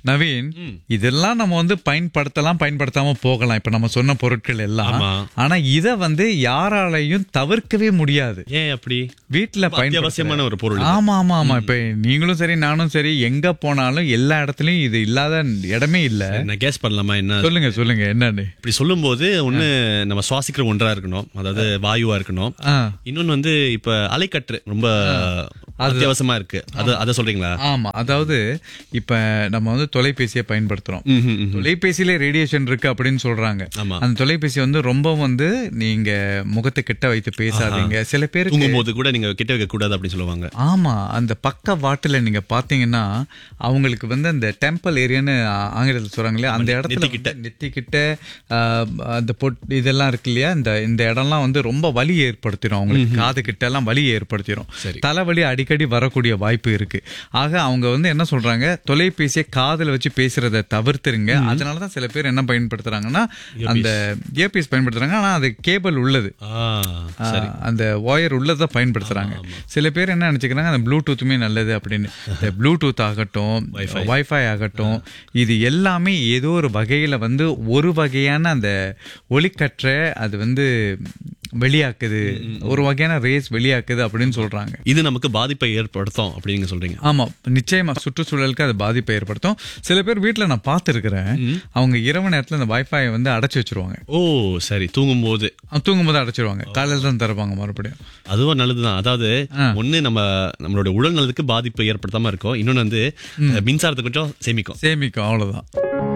நவீன் இதெல்லாம் நம்ம வந்து பயன்படுத்தலாம் பயன்படுத்தாம போகலாம் இப்ப நம்ம சொன்ன பொருட்கள் எல்லாம் ஆமா. ஆனா இத வந்து யாராலையும் தவிர்க்கவே முடியாது ஏன் அப்படி வீட்டுல ரொம்ப அத்தியாவசியமான ஒரு பொருள் இது. ஆமா ஆமா ஆமா இப்ப நீங்களும் சரி நானும் சரி எங்க போனாலும் எல்லா இடத்துலயும் இது இல்லாத இடமே இல்ல நான் கேஸ் பண்ணலாமா என்ன சொல்லுங்க சொல்லுங்க என்னன்னு இப்படி சொல்லும்போது ஒண்ணு நம்ம சுவாசிக்கிற ஒன்றா இருக்கணும் அதாவது வாயுவா இருக்கணும் ஆ. இன்னொன்னு வந்து இப்ப அலைக்கற்று ரொம்ப அத்தியாவசியமா இருக்கு அது அதை சொல்றீங்களா ஆமா அதாவது இப்ப நம்ம வந்து தொலைபேசியை பயன்படுத்துறோம் ம், ம், ம். தொலைபேசியில ரேடியேஷன் இருக்கு அப்படின்னு சொல்றாங்க ஆமா. அந்த தொலைபேசி வந்து ரொம்ப வந்து நீங்க முகத்தை கிட்ட வைத்து பேசாதீங்க சில பேருக்கு தூங்கும்போது கூட நீங்க கிட்ட வைக்க கூடாது அப்படின்னு சொல்லுவாங்க ஆமா அந்த பக்க வாட்டுல நீங்க பாத்தீங்கன்னா அவங்களுக்கு வந்து அந்த டெம்பிள் ஏரியான்னு ஆங்கிலத்தில் சொல்றாங்க இல்லையா அந்த இடத்துல நெத்திக்கிட்ட. வந்து நெத்திக்கிட்ட ஆஹ், அந்த பொட் இதெல்லாம் இருக்கு இல்லையா இந்த இந்த இடம்லாம் வந்து ரொம்ப வலி ஏற்படுத்திடும் அவங்களுக்கு காது கிட்ட எல்லாம் வலி ஏற்படுத்திடும் சரி. தலைவலி அடிக்கடி வரக்கூடிய வாய்ப்பு இருக்கு ஆக அவங்க வந்து என்ன சொல்றாங்க தொலைபேசியை காதுல வச்சு பேசுறதை தவிர்த்துருங்க அதனாலதான் சில பேர் என்ன பயன்படுத்துறாங்கன்னா அந்த இயர்பீஸ் பயன்படுத்துறாங்க ஆனா அது கேபிள் உள்ளது ஆ, சரி ஆஹ் அந்த ஒயர் உள்ளதை பயன்படுத்துறாங்க சில பேர் என்ன நினைச்சுக்கிறாங்க அந்த ப்ளூடூத்துமே நல்லது அப்படின்னு இந்த ப்ளூடூத் ஆகட்டும் வைஃபை ஆகட்டும் இது எல்லாமே ஏதோ ஒரு வகையில வந்து ஒரு வகையான அந்த ஒளிக்கற்ற அது வந்து வெளியாக்குது ஒரு வகையான ரேஸ் வெளியாக்குது அப்படின்னு சொல்றாங்க இது நமக்கு பாதிப்பை ஏற்படுத்தும் அப்படின்னு நீங்க சொல்றீங்க ஆமா நிச்சயமா சுற்றுச்சூழலுக்கு அது பாதிப்பை ஏற்படுத்தும் சில பேர் வீட்ல நான் பார்த்துருக்கிறேன் அவங்க இரவு நேரத்துல இந்த வைஃபை வந்து அடைச்சு வச்சிருவாங்க ஓ சரி தூங்கும்போது அவங்க தூங்கும்போது அடைச்சிருவாங்க காலையில தான் திறப்பாங்க மறுபடியும் அதுவும் நல்லதுதான் அதாவது ஒண்ணு நம்ம நம்மளோட உடல் நலத்துக்கு பாதிப்பு ஏற்படுத்தாம இருக்கும் இன்னொன்னு வந்து மின்சாரத்தை கொஞ்சம் சேமிக்கும் சேமிக்கும் அவ்வளவுதான்